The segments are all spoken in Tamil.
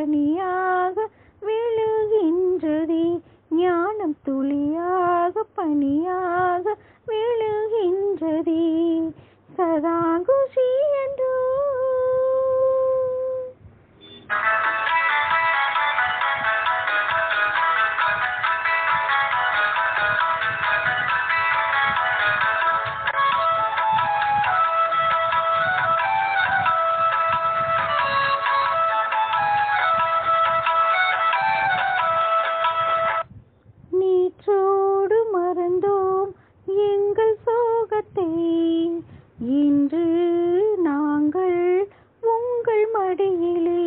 பனியாக விழுகின்றதே ஞானம் துளியாக பனியாக விழுகின்றதே சதா குஷி என்றோ நீற்றோடு மறந்தோம் எங்கள் சோகத்தை இன்று நாங்கள் உங்கள் மடியிலே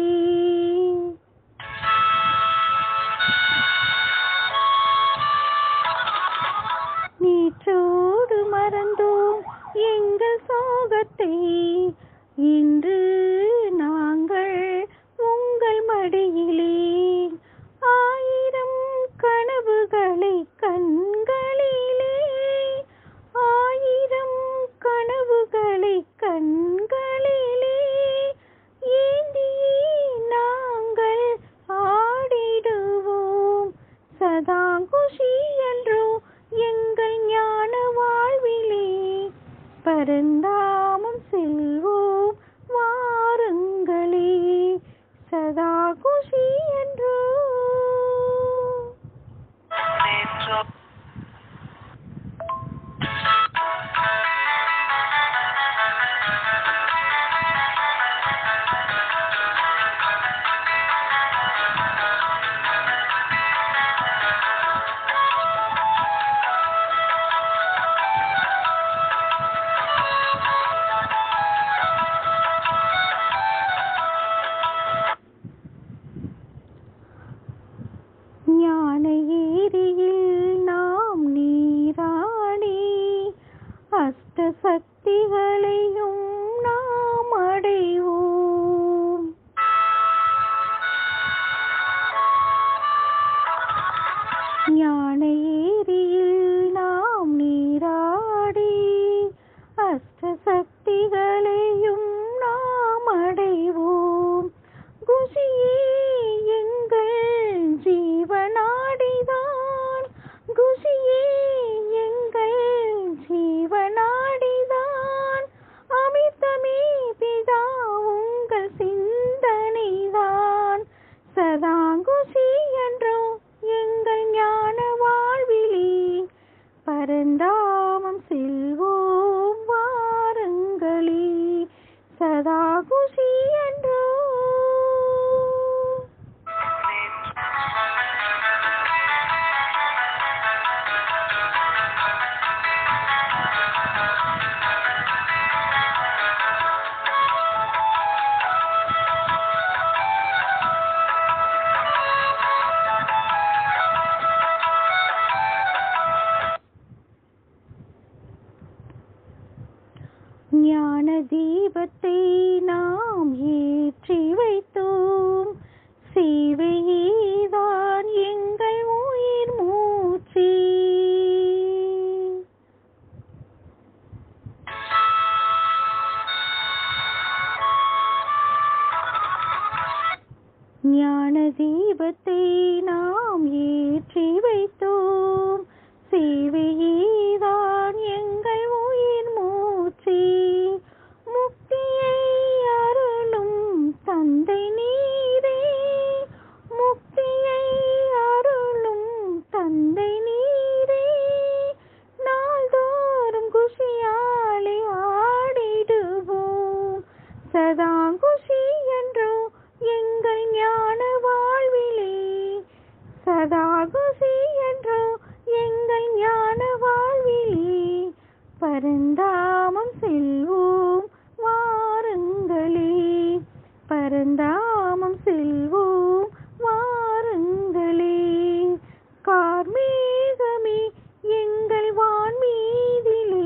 நீற்றோடு மறந்தோம் எங்கள் சோகத்தை இன்று நாங்கள் உங்கள் மடியிலே ஆயிரம் கனவுகளை கண்களிலே ஆயிரம் கனவுகளை கண்களிலே ஏந்தியே நாங்கள் ஆடிடுவோம் சதா குஷி என்றோ எங்கள் ஞான வாழ்விலே பரந்தாமம் செல்வோம் வாருங்களே சதா குஷி என்றோ ஞான ஏரியில் நாம் நீராடி அஷ்ட சக்திகளையும் நாம் அடைவோம் ஞான ஏரியில் நாம் நீராடி அஷ்ட சக்திகளையும் நாம் அடைவோம் குஷியே எங்கள் ஜீவனாடிதான் குஷியே எங்கள் ஜீவனாடிதான் அமிர்தமே பிதா உங்கள் சிந்தனைதான் சதா குஷி என்றோ எங்கள் ஞான வாழ்விலே பரந்தாமம் செல்வோம் வாருங்களே சதா குஷி என்றோ ஞான தீபத்தை நாம் ஏற்றி வைத்தோம் சேவையேதான் எங்கள் உயிர் மூச்சு ஞான தீபத்தை நாம் ஏற்றி வைத்தோம் சேவையேதான் எங்கள் உயிர் மூச்சு முக்தியை அருளும் தந்தை நீரே முக்தியை அருளும் தந்தை நீரே நாள்தோறும் குஷியாலே ஆடிடுவோம் சதா குஷி என்றோ எங்கள் ஞான வாழ்விலே சதா குஷி என்றோ எங்கள் ஞான வாழ்விலே பரந்தாமம் செல்வோம் வாருங்களே பரந்தாமம் செல்வோம் வாருங்களே கார்மேகமே எங்கள் வான்மீதிலே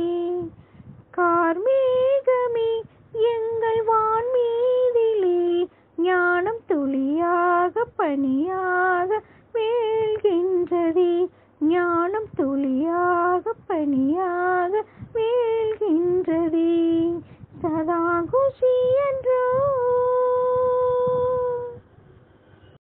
கார்மேகமே எங்கள் வான்மீதிலே ஞானம் துளியாக பனியாக வீழ்கின்றதே ஞானம் துளியாக பனியாக வீழ்கின்றதே சதா குஷி என்றோ